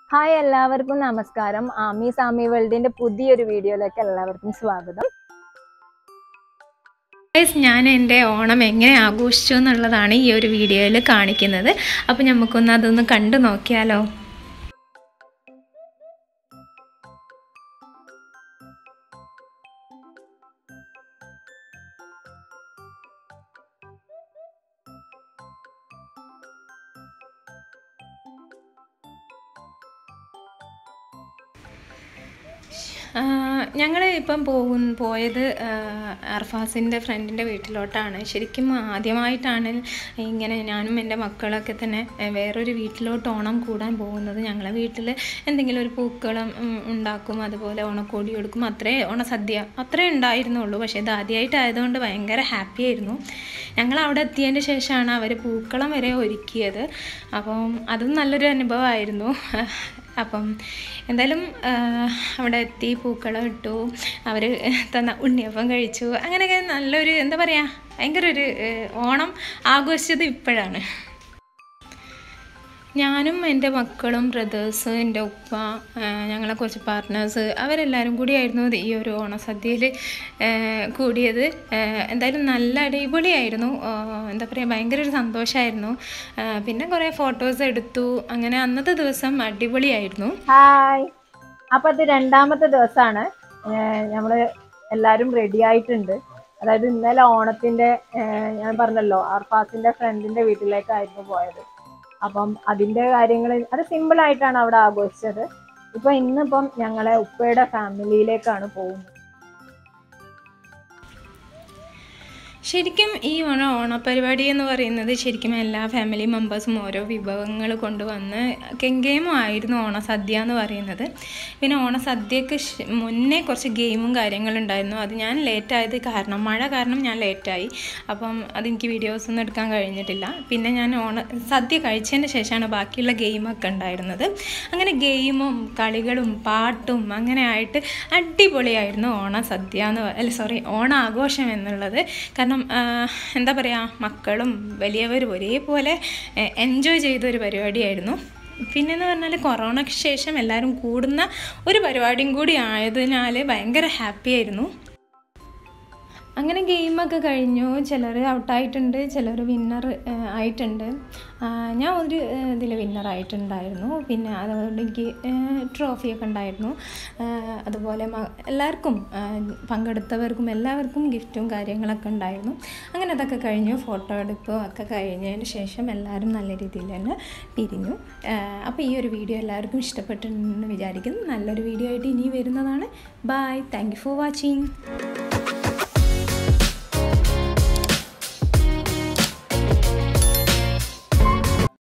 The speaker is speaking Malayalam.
ഹായ് എല്ലാവർക്കും നമസ്കാരം ആമി സാമി വേൾഡിന്റെ പുതിയൊരു വീഡിയോയിലേക്ക് എല്ലാവർക്കും സ്വാഗതം ഗൈസ് ഞാൻ എൻ്റെ ഓണം എങ്ങനെ ആഘോഷിച്ചു എന്നുള്ളതാണ് ഈ ഒരു വീഡിയോയിൽ കാണിക്കുന്നത് അപ്പോൾ നമുക്കൊന്ന് അതൊന്ന് കണ്ടു നോക്കിയാലോ ഞങ്ങൾ ഇപ്പം പോകും പോയത് അർഫാസിൻ്റെ ഫ്രണ്ടിൻ്റെ വീട്ടിലോട്ടാണ് ശരിക്കും ആദ്യമായിട്ടാണ് ഇങ്ങനെ ഞാനും എൻ്റെ മക്കളൊക്കെ തന്നെ ഏഹ്, വേറൊരു വീട്ടിലോട്ട് ഓണം കൂടാൻ പോകുന്നത് ഞങ്ങളെ വീട്ടിൽ എന്തെങ്കിലും ഒരു പൂക്കളം ഉം, ഉണ്ടാക്കും അതുപോലെ ഓണക്കോടി കൊടുക്കും അത്രേ ഓണസദ്യ അത്രേ ഉണ്ടായിരുന്നുള്ളൂ പക്ഷേ ഇത് ആദ്യമായിട്ടായതുകൊണ്ട് ഭയങ്കര ഹാപ്പി ആയിരുന്നു ഞങ്ങൾ അവിടെ എത്തിയതിൻ്റെ ശേഷമാണ് അവർ പൂക്കളം വരെ ഒരുക്കിയത് അപ്പം അതും നല്ലൊരു അനുഭവമായിരുന്നു അപ്പം എന്തായാലും ആ, അവിടെ എത്തി പൂക്കളം ഇട്ടു അവർ തന്ന ഉണ്ണിയപ്പം കഴിച്ചു അങ്ങനെയൊക്കെ നല്ലൊരു എന്താ പറയുക ഭയങ്കര ഒരു ഏഹ്, ഓണം ആഘോഷിച്ചത് ഇപ്പോഴാണ് ഞാനും എൻ്റെ മക്കളും ബ്രദേഴ്സ് എൻ്റെ ഉപ്പ ആ, ഞങ്ങളെ കുറച്ച് പാർട്ട്നേഴ്സ് അവരെല്ലാവരും കൂടിയായിരുന്നു ഈ ഒരു ഓണസദ്യയിൽ കൂടിയത് ആ, എന്തായാലും നല്ല അടിപൊളിയായിരുന്നു ആ, എന്താ പറയുക ഭയങ്കര ഒരു സന്തോഷമായിരുന്നു ആ, പിന്നെ കുറേ ഫോട്ടോസ് എടുത്തു അങ്ങനെ അന്നത്തെ ദിവസം അടിപൊളിയായിരുന്നു ഹായ് അപ്പൊ ഇത് രണ്ടാമത്തെ ദിവസമാണ് നമ്മള് എല്ലാരും റെഡി ആയിട്ടുണ്ട് അതായത് ഇന്നലെ ഓണത്തിന്റെ ഏഹ്, ഞാൻ പറഞ്ഞല്ലോ അർഫാസിന്റെ ഫ്രണ്ടിന്റെ വീട്ടിലേക്കായിരുന്നു പോയത് അപ്പം അതിന്റെ കാര്യങ്ങൾ അത് സിമ്പിൾ ആയിട്ടാണ് അവിടെ ആഘോഷിച്ചത് ഇപ്പൊ ഇന്നിപ്പം ഞങ്ങളെ ഉപ്പയുടെ ഫാമിലിയിലേക്കാണ് പോകുന്നത് ശരിക്കും ഈ ഓണ ഓണപരിപാടി എന്ന് പറയുന്നത് ശരിക്കും എല്ലാ ഫാമിലി മെമ്പേഴ്സും ഓരോ വിഭവങ്ങൾ കൊണ്ടുവന്ന് കെങ്കേമും ആയിരുന്നു ഓണസദ്യ എന്ന് പറയുന്നത് പിന്നെ ഓണസദ്യക്ക് ശ്- മുന്നേ കുറച്ച് ഗെയിമും കാര്യങ്ങളും ഉണ്ടായിരുന്നു അത് ഞാൻ ലേറ്റായത് കാരണം മഴ കാരണം ഞാൻ ലേറ്റായി അപ്പം അതെനിക്ക് വീഡിയോസ് ഒന്നും എടുക്കാൻ കഴിഞ്ഞിട്ടില്ല പിന്നെ ഞാൻ ഓണ സദ്യ കഴിച്ചതിന് ശേഷമാണ് ബാക്കിയുള്ള ഗെയിമൊക്കെ ഉണ്ടായിരുന്നത് അങ്ങനെ ഗെയിമും കളികളും പാട്ടും അങ്ങനെ ആയിട്ട് അടിപൊളിയായിരുന്നു ഓണസദ്യ എന്ന് പ- അല്ല സോറി ഓണാഘോഷം എന്നുള്ളത് കാരണം ആ, എന്താ പറയുക മക്കളും വലിയവരും ഒരേപോലെ എൻജോയ് ചെയ്ത ഒരു പരിപാടിയായിരുന്നു പിന്നെന്ന് പറഞ്ഞാൽ കൊറോണയ്ക്ക് ശേഷം എല്ലാവരും കൂടുന്ന ഒരു പരിപാടിയും കൂടി ആയതിനാൽ ഭയങ്കര ഹാപ്പി ആയിരുന്നു അങ്ങനെ ഗെയിമൊക്കെ കഴിഞ്ഞു ചിലർ ഔട്ടായിട്ടുണ്ട് ചിലർ വിന്നർ ആയിട്ടുണ്ട് ആ, ഞാൻ ഒരു ഇതിൽ വിന്നറായിട്ടുണ്ടായിരുന്നു പിന്നെ അതുകൊണ്ട് എനിക്ക് ട്രോഫിയൊക്കെ ഉണ്ടായിരുന്നു ആ, അതുപോലെ മ- എല്ലാവർക്കും ആ, പങ്കെടുത്തവർക്കും എല്ലാവർക്കും ഗിഫ്റ്റും കാര്യങ്ങളൊക്കെ ഉണ്ടായിരുന്നു അങ്ങനെ അതൊക്കെ കഴിഞ്ഞു ഫോട്ടോ എടുപ്പും ഒക്കെ കഴിഞ്ഞതിന് ശേഷം എല്ലാവരും നല്ല രീതിയിൽ തന്നെ പിരിഞ്ഞു അപ്പോൾ ഈ ഒരു വീഡിയോ എല്ലാവർക്കും ഇഷ്ടപ്പെട്ടിട്ടുണ്ടെന്ന് വിചാരിക്കുന്നു നല്ലൊരു വീഡിയോ ആയിട്ട് ഇനി വരുന്നതാണ് bye thank you for watching